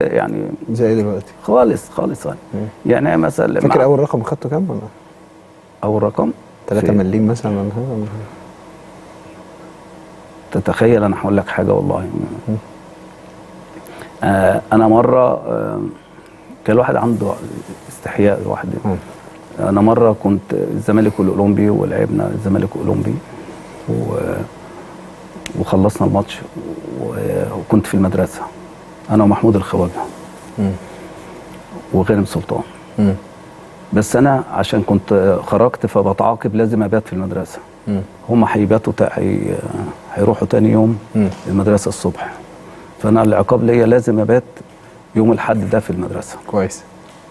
يعني زي دلوقتي خالص خالص يعني يعني مثلا فاكر مع- اول رقم خدته كام ولا اول رقم 3 في- مليم مثلا ولا حاجه ولا تتخيل انا هقول لك حاجه والله آه انا مره آه كان الواحد عنده استحياء لوحده مم. انا مره كنت الزمالك والاولمبي ولعبنا الزمالك والاولمبي و... وخلصنا الماتش و... وكنت في المدرسه انا ومحمود الخواجه مم. وغانم سلطان مم. بس انا عشان كنت خرجت فبتعاقب لازم ابات في المدرسه مم. هم هيباتوا تا- هي... هيروحوا تاني يوم مم. المدرسه الصبح فانا العقاب ليا لازم ابات يوم الاحد ده في المدرسه كويس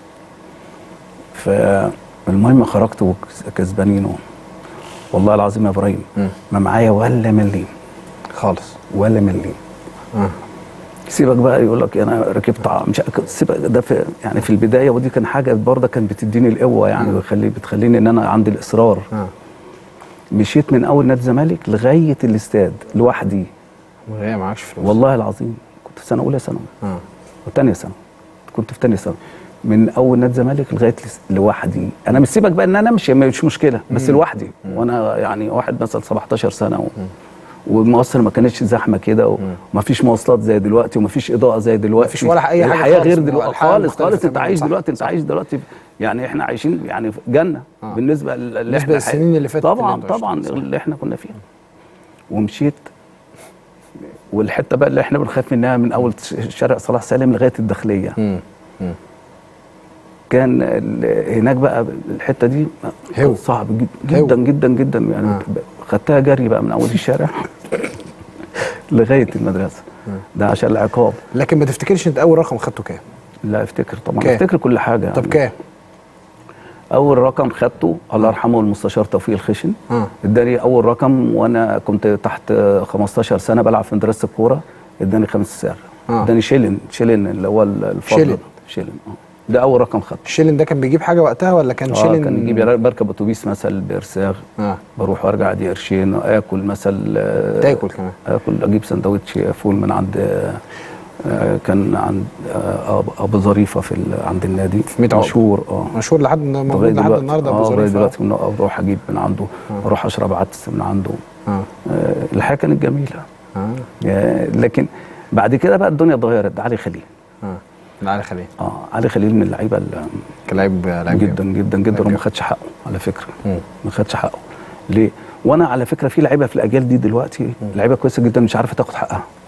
فالمهم خرجت وكسبانين والله العظيم يا ابراهيم مم. ما معايا ولا مليم خالص ولا مليم اه سيبك بقى يقول لك انا ركبت ع- مش عارف- سيبك ده في يعني في البدايه ودي كان حاجه برضه كانت بتديني القوه يعني مم. بتخلي بتخليني ان انا عندي الاصرار اه مشيت من اول نادي الزمالك لغايه الاستاد لوحدي من غير معكش فلوس والله العظيم كنت في سنه اولى ثانوي اه وثانيه ثانوي كنت في ثانيه ثانوي من اول نادي الزمالك لغايه لس- لوحدي انا مش سيبك بقى ان انا امشي مش مشكله بس لوحدي وانا يعني واحد مثلا 17 سنه و... ومصر ما كانتش زحمه كده ومفيش مواصلات زي دلوقتي ومفيش اضاءه زي دلوقتي مفيش ولا أي حاجة الحياه خالص غير من دلوقتي الحياة خالص مختلفة خالص انت تماماً. عايش صح، دلوقتي انت صح. عايش دلوقتي يعني احنا عايشين يعني في جنه آه. بالنسبه للي بالنسبة احنا للسنين اللي فاتت اللي طبعا انتوا طبعا عشتوها، صح. اللي احنا كنا فيها ومشيت والحته بقى اللي احنا بنخاف منها من اول شارع صلاح سالم لغايه الداخليه مم. مم. كان ال- هناك بقى الحته دي هو. صعب جد- هو. جدا جدا جدا يعني آه. خدتها جري بقى من اول الشارع لغايه المدرسه ده عشان العقاب لكن ما تفتكرش انت اول رقم خدته كام لا افتكر طبعا كام؟ افتكر كل حاجه طب يعني. كام اول رقم خدته الله يرحمه المستشار توفيق الخشن اه اداني اول رقم وانا كنت تحت 15 سنه بلعب في مدرسه الكوره اداني خمس سعر آه. اداني شيلن شيلن اللي هو الفضل شيلن. شيلن اه ده اول رقم خدته الشيلن ده كان بيجيب حاجه وقتها ولا كان اه شيلن كان يجيب بركب اتوبيس مثلا بارساغ اه بروح وارجع دي قرشين اكل مثلا آه، تاكل كمان اكل اجيب سندوتش فول من عند آه، آه، كان عند آه، أب- ابو ظريفه في ال- عند النادي في ميت عقبة. مشهور اه مشهور لحد موجود لغايه لحد دلوقتي النهارده اه ابو لغايه ظريف دلوقتي من- اروح اجيب من عنده اروح اشرب عدس من عنده اه آه، الحياه كانت جميله اه آه، لكن بعد كده بقى الدنيا اتغيرت ده علي خليل اه علي خليل اه علي خليل من اللعيبه اللي كان لعيب لعيب جدا جدا جدا لعيب وما جامد. خدش حقه على فكره مم. ما خدش حقه ليه وانا على فكره في لعيبه في الاجيال دي دلوقتي لعيبه كويسه جدا مش عارفه تاخد حقها